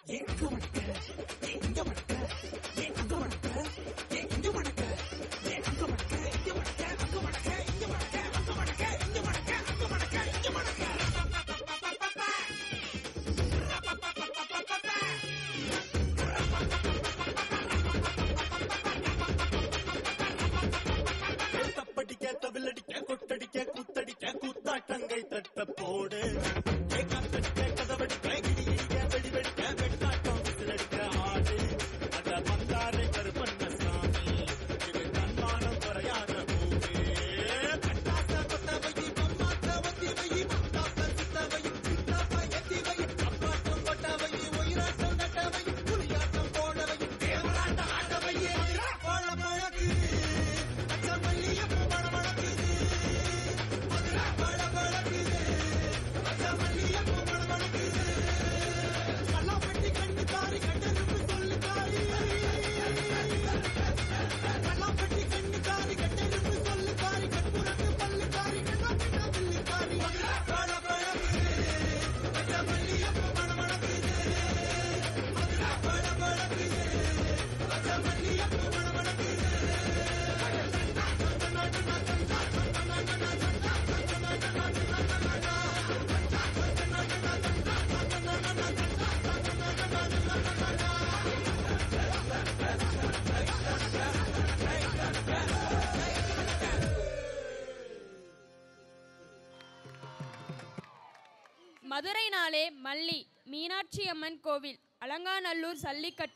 தப்படிக்க தவிலடிக்க கொட்டடிக்க குத்தடிக்க கூத்தாட்டங்கை தட்ட போடு ஏ காத்தடிக்க கதவடிக்க இடி இடிக்க வெடி வெடிக்க வெட்டாட்டம் விசிலடிக்க ஆடு அத வந்தாரே கருப்பண்ண சாமி இது தன்மானம் குறையாத பூமி கட்டாச கொட்டவை பொம்மாத்த ஒத்தி வை பட்டாச சித்தவை சித்தாப்ப எத்தி வை அப்பாட்டம் கொட்டவை உயிராட்டம் நட்டவை புலியாட்டம் போடவை தேவராட்ட ஆட்டவை போல பழகு பச்சமல்லியப்பூ மணமணக்குது மதுரை பழ பழகுது பச்சமல்லியப்பூ மணமணக்குது கல்லாப்பட்டி கண்ணு காரி கட்டெருப்பு சொல்லு காரி கல்லாப்பட்டி கண்ணு காரி கட்டெருப்பு சொல்லு காரி கற்பூரத்து பல்லு காரி கண்ணா பின்னா பில்லு காரி மதுரை பழ பழகுது பச்சமல்லியப்பூ மணமணக்குது மதுரை பழ பழகுது பச்சமல்லியப்பூ மணமணக்குது மதுரை நாளே மல்லி மீனாட்சி அம்மன் கோவில் அலங்காநல்லூர் சல்லிக்கட்டு